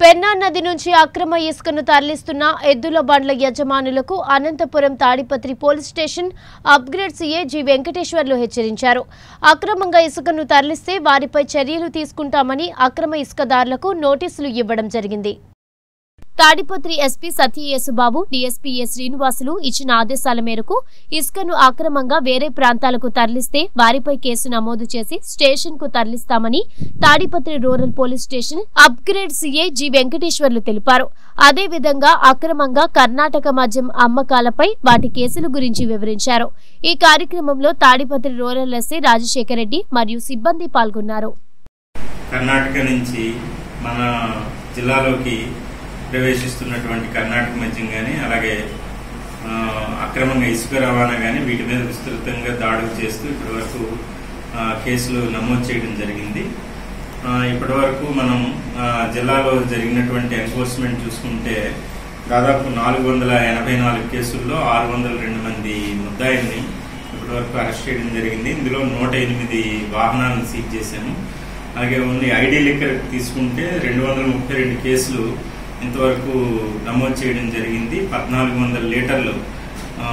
పెన్నా నది నుంచి అక్రమ ఇసుకను తరలిస్తున్న ఎద్దుల బండ్ల యజమానులకు Anantapur Tadipatri police station upgrade CI G Venkateswarlu హెచ్చరించారు అక్రమంగా ఇసుకను తరలిస్తే వారిపై చర్యలు తీసుకుంటామని అక్రమ ఇసుకదారులకు నోటీసులు ఇవ్వడం జరిగింది Tadipatri SP Satyayesubabu DSP A Srinivasulu ఇచ్చిన ఆదేశాల మేరకు ఇసుకను అక్రమంగా వేరే ప్రాంతాలకు తరలిస్తే వారిపై కేసు నమోదు చేసి స్టేషన్ కు తరలిస్తామని Tadipatri rural police station upgrade CI G Venkateswarlu తెలిపారు అదేవిధంగా అక్రమంగా కర్ణాటక మద్యం అమ్మకాలపై వాటి కేసుల గురించి వివరించారు ఈ కార్యక్రమంలో తాడిపత్రి రూరల్ ఎస్ఐ రాజశేఖర రెడ్డి మరియు సిబ్బంది పాల్గొన్నారు కర్ణాటక నుంచి మన జిల్లాలోకి ప్రవేశిస్తున్నటువంటి కర్ణాటక మద్యం కానీ అలాగే ఆ, అక్రమంగా ఇసుక రవాణా కానీ వీటి మీద విస్తృతంగా దాడులు చేస్తూ ఇప్పటి వరకు ఆ, కేసులు నమోదు చేయడం జరిగింది ఆ, ఇప్పటి వరకు మనం ఆ, జిల్లాలో జరిగినటువంటి ఎన్ఫోర్స్మెంట్ చూసుకుంటే దాదాపు నాలుగు వందల ఎనభై నాలుగు కేసుల్లో ఆరు వందల రెండు మంది ముద్దాయిల్ని ఇప్పటి వరకు అరెస్ట్ చేయడం జరిగింది ఇందులో నూట ఎనిమిది వాహనాలను సీజ్ చేశాము అలాగే ఓన్లీ ఐడి లిక్కర్ తీసుకుంటే రెండు వందల ముప్పై రెండు కేసులు ఇంతవరకు నమోదు చేయడం జరిగింది పద్నాలుగు వందల లీటర్లు ఆ,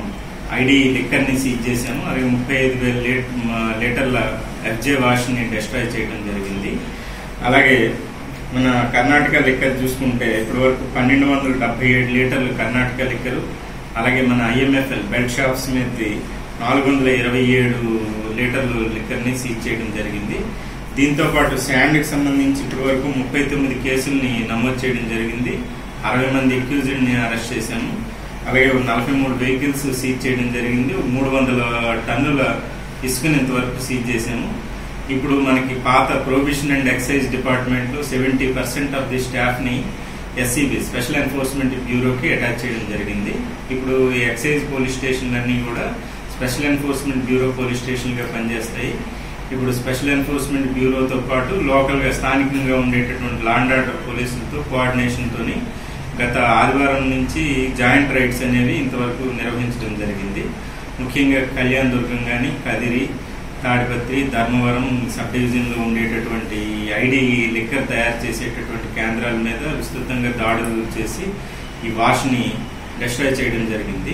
ఐడి లిక్కర్ని సీజ్ చేశాము అలాగే ముప్పై ఐదు వేల లీట- మ- లీటర్ల ఎఫ్జే వాష్ని డిస్ట్రాయ్ చేయడం జరిగింది అలాగే మన కర్ణాటక లిక్కర్ చూసుకుంటే ఇప్పటి వరకు పన్నెండు వందల డెబ్బై ఏడు లీటర్లు కర్ణాటక లిక్కరు అలాగే మన ఐఎంఎఫ్ఎల్ బెల్ట్ షాప్స్ మీద నాలుగు వందల ఇరవై ఏడు లీటర్లు లిక్కర్ని సీజ్ చేయడం జరిగింది దీంతో పాటు శాండ్కి సంబంధించి ఇప్పటి వరకు ముప్పై తొమ్మిది కేసుల్ని నమోదు చేయడం జరిగింది అరవై మంది accused ని అరెస్ట్ చేశాము అలాగే ఒక నలభై మూడు వెహికల్స్ సీజ్ చేయడం జరిగింది ఒక మూడు వందల టన్నుల ఇసుకని ఇంతవరకు సీజ్ చేశాము ఇప్పుడు మనకి పాత ప్రొహిబిషన్ అండ్ ఎక్సైజ్ డిపార్ట్మెంట్ లో seventy percent of the staff ని ఎస్సీబీ స్పెషల్ ఎన్ఫోర్స్మెంట్ బ్యూరోకి అటాచ్ చేయడం జరిగింది ఇప్పుడు ఈ ఎక్సైజ్ పోలీస్ స్టేషన్లన్నీ కూడా special enforcement bureau police station గా పనిచేస్తాయి ఇప్పుడు స్పెషల్ ఎన్ఫోర్స్మెంట్ బ్యూరోతో పాటు లోకల్ గా స్థానికంగా ఉండేటటువంటి లాండ్ ఆర్డర్ పోలీసులతో కోఆర్డినేషన్ తోని గత ఆదివారం నుంచి జాయింట్ రైడ్స్ అనేవి ఇంతవరకు నిర్వహించడం జరిగింది ముఖ్యంగా కళ్యాణ్ దుర్గం కానీ కదిరి తాడిపత్రి ధర్మవరం సబ్ డివిజన్ లో ఉండేటటువంటి ఐడి లిక్కర్ తయారు చేసేటటువంటి కేంద్రాల మీద విస్తృతంగా దాడులు చేసి ఈ వాష్ ని డిస్ట్రాయ్ చేయడం జరిగింది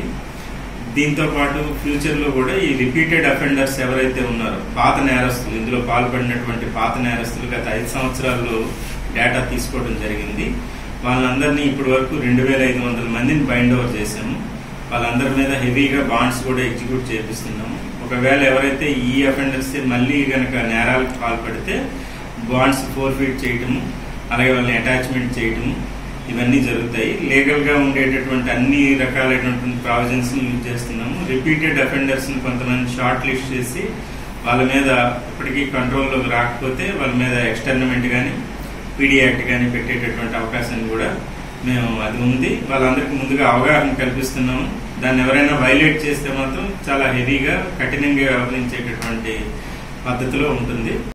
దీంతో పాటు ఫ్యూచర్ లో కూడా ఈ రిపీటెడ్ అఫెండర్స్ ఎవరైతే ఉన్నారో పాత నేరస్తులు ఇందులో పాల్పడినటువంటి పాత నేరస్తులు గత ఐదు సంవత్సరాల్లో డేటా తీసుకోవడం జరిగింది వాళ్ళందరినీ ఇప్పటి వరకు రెండు వేల ఐదు వందల మందిని బైండ్ ఓవర్ చేశాము వాళ్ళందరి మీద హెవీగా బాండ్స్ కూడా ఎగ్జిక్యూట్ చేపిస్తున్నాము ఒకవేళ ఎవరైతే ఈ అఫెండర్స్ మళ్ళీ గనక నేరాలకు పాల్పడితే బాండ్స్ ఫోర్ ఫీట్ చేయటము అలాగే వాళ్ళని అటాచ్మెంట్ చేయటము ఇవన్నీ జరుగుతాయి లీగల్ గా ఉండేటటువంటి అన్ని రకాలైనటువంటి ప్రావిజన్స్ ని యూజ్ చేస్తున్నాము రిపీటెడ్ అఫెండర్స్ ని కొంతమంది షార్ట్ లిస్ట్ చేసి వాళ్ళ మీద ఇప్పటికీ కంట్రోల్లోకి రాకపోతే వాళ్ళ మీద ఎక్స్టర్నమెంట్ కానీ పీడీ యాక్ట్ కానీ పెట్టేటటువంటి అవకాశం కూడా మేము అది ఉంది వాళ్ళందరికీ ముందుగా అవగాహన కల్పిస్తున్నాము దాన్ని ఎవరైనా వైలేట్ చేస్తే మాత్రం చాలా హెవీగా కఠినంగా వ్యవహరించేటటువంటి పద్ధతిలో ఉంటుంది